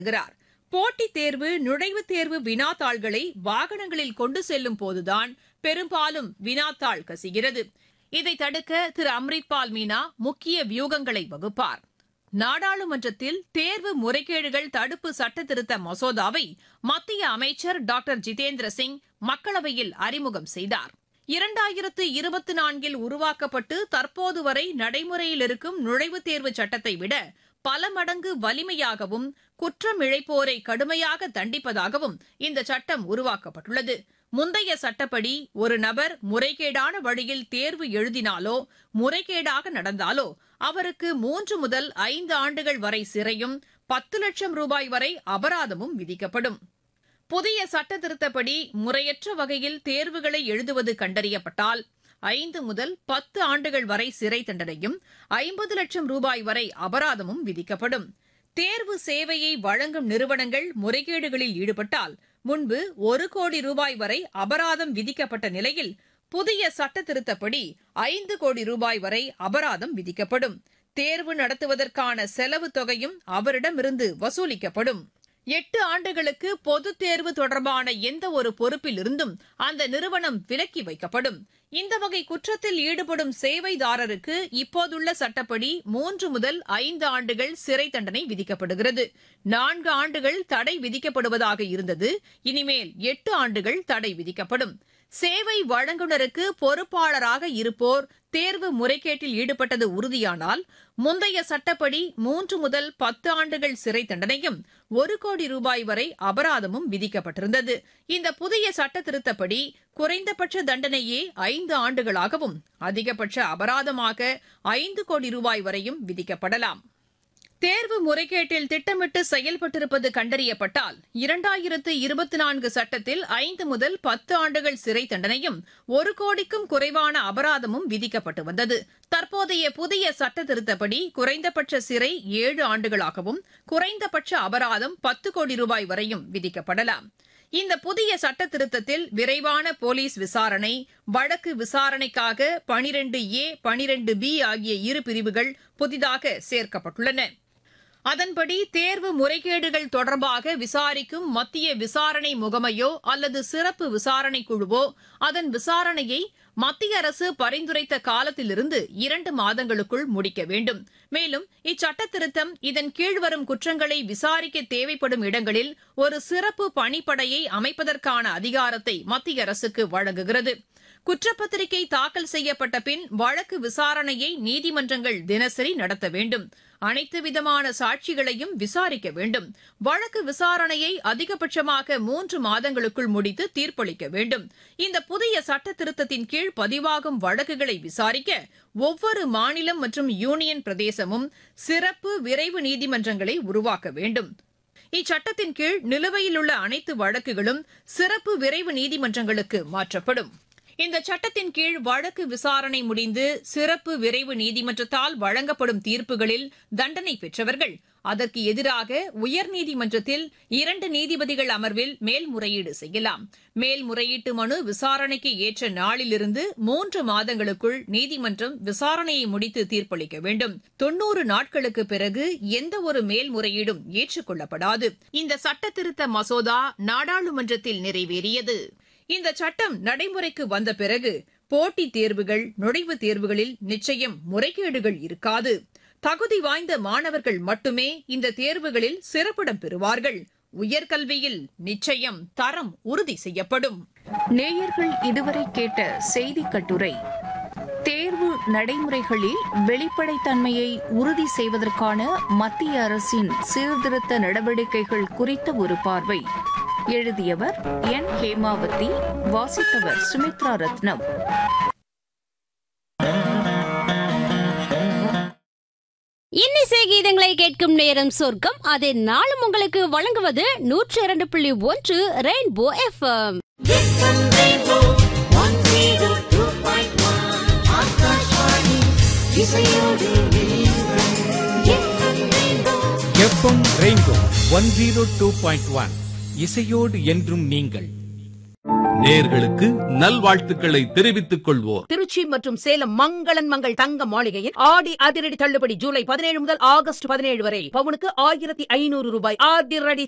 வருகிறார் போட்டித் தேர்வு நுழைவுத் தேர்வு வினாத்தாள்களை வாகனங்களில் கொண்டு செல்லும் போதுதான் பெரும்பாலும் வினாத்தாள் கசிகிறது இதை தடுக்க திரு அம்ரித்பால் மீனா முக்கிய வியூகங்களை வகுப்பார் நாடாளுமன்றத்தில் தேர்வு முறைகேடுகள் தடுப்பு சட்டத்திருத்த மசோதாவை மத்திய அமைச்சர் டாக்டர் ஜிதேந்திர சிங் மக்களவையில் அறிமுகம் செய்தார் இரண்டாயிரத்து இருபத்தி நான்கில் உருவாக்கப்பட்டு தற்போது வரை நடைமுறையில் இருக்கும் நுழைவுத் தேர்வு சட்டத்தை விட பல மடங்கு வலிமையாகவும் குற்றம் இழைப்போரை கடுமையாக தண்டிப்பதாகவும் இந்த சட்டம் உருவாக்கப்பட்டுள்ளது முந்தைய சட்டப்படி ஒரு நபர் முறைகேடான வழியில் தேர்வு எழுதினாலோ முறைகேடாக நடந்தாலோ அவருக்கு மூன்று முதல் ஐந்து ஆண்டுகள் வரை சிறையும் பத்து லட்சம் ரூபாய் வரை அபராதமும் விதிக்கப்படும் புதிய சட்ட திருத்தப்படி முறையற்ற வகையில் தேர்வுகளை எழுதுவது கண்டறியப்பட்டால் ஐந்து முதல் பத்து ஆண்டுகள் வரை சிறை தண்டனையும் ஐம்பது லட்சம் ரூபாய் வரை அபராதமும் விதிக்கப்படும் தேர்வு சேவையை வழங்கும் நிறுவனங்கள் முறைகேடுகளில் ஈடுபட்டால் முன்பு ஒரு கோடி ரூபாய் வரை அபராதம் விதிக்கப்பட்ட நிலையில் புதிய சட்ட திருத்தப்படி ஐந்து கோடி ரூபாய் வரை அபராதம் விதிக்கப்படும் தேர்வு நடத்துவதற்கான செலவு தொகையும் அவரிடமிருந்து வசூலிக்கப்படும் எட்டு ஆண்டுகளுக்கு பொதுத் தேர்வு தொடர்பான எந்த ஒரு பொறுப்பிலிருந்தும் அந்த நிறுவனம் விலக்கி வைக்கப்படும் இந்த வகை குற்றத்தில் ஈடுபடும் சேவைதாரருக்கு இப்போதுள்ள சட்டப்படி மூன்று முதல் ஐந்து ஆண்டுகள் சிறை தண்டனை விதிக்கப்படுகிறது நான்கு ஆண்டுகள் தடை விதிக்கப்படுவதாக இருந்தது இனிமேல் எட்டு ஆண்டுகள் தடை விதிக்கப்படும் சேவை வழங்குநருக்கு பொறுப்பாளராக இருப்போர் தேர்வு முறைகேட்டில் ஈடுபட்டது உறுதியானால் முந்தைய சட்டப்படி மூன்று முதல் பத்து ஆண்டுகள் சிறை தண்டனையும் ஒரு கோடி ரூபாய் வரை அபராதமும் விதிக்கப்பட்டிருந்தது இந்த புதிய சட்ட திருத்தப்படி குறைந்தபட்ச தண்டனையே ஐந்து ஆண்டுகளாகவும் அதிகபட்ச அபராதமாக ஐந்து கோடி ரூபாய் வரையும் விதிக்கப்படலாம் தேர்வு முறைகேட்டில் திட்டமிட்டு செயல்பட்டிருப்பது கண்டறியப்பட்டால் இரண்டாயிரத்து இருபத்தி நான்கு சட்டத்தில் ஐந்து முதல் பத்து ஆண்டுகள் சிறை தண்டனையும் ஒரு கோடிக்கும் குறைவான அபராதமும் விதிக்கப்பட்டு வந்தது தற்போதைய புதிய சட்ட திருத்தப்படி குறைந்தபட்ச சிறை ஏழு ஆண்டுகளாகவும் குறைந்தபட்ச அபராதம் பத்து கோடி ரூபாய் வரையும் விதிக்கப்படலாம் இந்த புதிய சட்ட திருத்தத்தில் விரைவான போலீஸ் விசாரணை வழக்கு விசாரணைக்காக பனிரெண்டு ஏ பனிரெண்டு பி ஆகிய இரு பிரிவுகள் புதிதாக சேர்க்கப்பட்டுள்ளன அதன்படி தேர்வு முறைகேடுகள் தொடர்பாக விசாரிக்கும் மத்திய விசாரணை முகமையோ அல்லது சிறப்பு விசாரணை குழுவோ அதன் விசாரணையை மத்திய அரசு பரிந்துரைத்த காலத்திலிருந்து இரண்டு மாதங்களுக்குள் முடிக்க வேண்டும் மேலும் இச்சட்ட திருத்தம் இதன் கீழ் வரும் குற்றங்களை விசாரிக்க தேவைப்படும் இடங்களில் ஒரு சிறப்பு பணிப்படையை அமைப்பதற்கான அதிகாரத்தை மத்திய அரசுக்கு வழங்குகிறது குற்றப்பத்திரிகை தாக்கல் செய்யப்பட்ட பின் வழக்கு விசாரணையை நீதிமன்றங்கள் தினசரி நடத்த வேண்டும் அனைத்து விதமான சாட்சிகளையும் விசாரிக்க வேண்டும் வழக்கு விசாரணையை அதிகபட்சமாக மூன்று மாதங்களுக்குள் முடித்து தீர்ப்பளிக்க வேண்டும் இந்த புதிய சட்ட திருத்தத்தின் கீழ் பதிவாகும் வழக்குகளை விசாரிக்க ஒவ்வொரு மாநிலம் மற்றும் யூனியன் பிரதேசமும் சிறப்பு விரைவு நீதிமன்றங்களை உருவாக்க வேண்டும் இச்சட்டத்தின் கீழ் நிலுவையில் உள்ள அனைத்து வழக்குகளும் சிறப்பு விரைவு நீதிமன்றங்களுக்கு மாற்றப்படும் இந்த சட்டத்தின் கீழ் வழக்கு விசாரணை முடிந்து சிறப்பு விரைவு நீதிமன்றத்தால் வழங்கப்படும் தீர்ப்புகளில் தண்டனை பெற்றவர்கள் அதற்கு எதிராக உயர்நீதிமன்றத்தில் இரண்டு நீதிபதிகள் அமர்வில் மேல்முறையீடு செய்யலாம் மேல்முறையீட்டு மனு விசாரணைக்கு ஏற்ற நாளிலிருந்து மூன்று மாதங்களுக்குள் நீதிமன்றம் விசாரணையை முடித்து தீர்ப்பளிக்க வேண்டும் தொன்னூறு நாட்களுக்கு பிறகு எந்த ஒரு மேல்முறையீடும் ஏற்றுக்கொள்ளப்படாது இந்த சட்ட திருத்த மசோதா நாடாளுமன்றத்தில் நிறைவேறியது இந்த சட்டம் நடைமுறைக்கு வந்த பிறகு போட்டித் தேர்வுகள் நுழைவுத் தேர்வுகளில் நிச்சயம் முறைகேடுகள் இருக்காது தகுதி வாய்ந்த மாணவர்கள் மட்டுமே இந்த தேர்வுகளில் சிறப்பிடம் பெறுவார்கள் உயர்கல்வியில் நிச்சயம் தரம் உறுதி செய்யப்படும் நேயர்கள் இதுவரை கேட்ட செய்தி கட்டுரை தேர்வு நடைமுறைகளில் வெளிப்படைத்தன்மையை உறுதி செய்வதற்கான மத்திய அரசின் சீர்திருத்த நடவடிக்கைகள் குறித்த ஒரு பார்வை எழுதியவர் என் ஹேமாவதி வாசித்தவர் சுமித்ரா ரத்னம் இன்னிசை கீதங்களை கேட்கும் நேரம் சொர்க்கம் அதை நாளும் உங்களுக்கு வழங்குவது நூற்றி இரண்டு புள்ளி ஒன்று Rainbow FM FM Rainbow one zero two point one இசையோடு என்றும் நீங்கள் நேர்களுக்கு நல்வாழ்த்துக்களை தெரிவித்துக் கொள்வோர் திருச்சி மற்றும் சேலம் மங்களன் மங்கள் தங்க மாளிகையில் ஆடி அதிரடி தள்ளுபடி ஜூலை பதினேழு முதல் ஆகஸ்ட் பதினேழு வரை பவுனுக்கு ஆயிரத்தி ஐநூறு ரூபாய் அதிரடி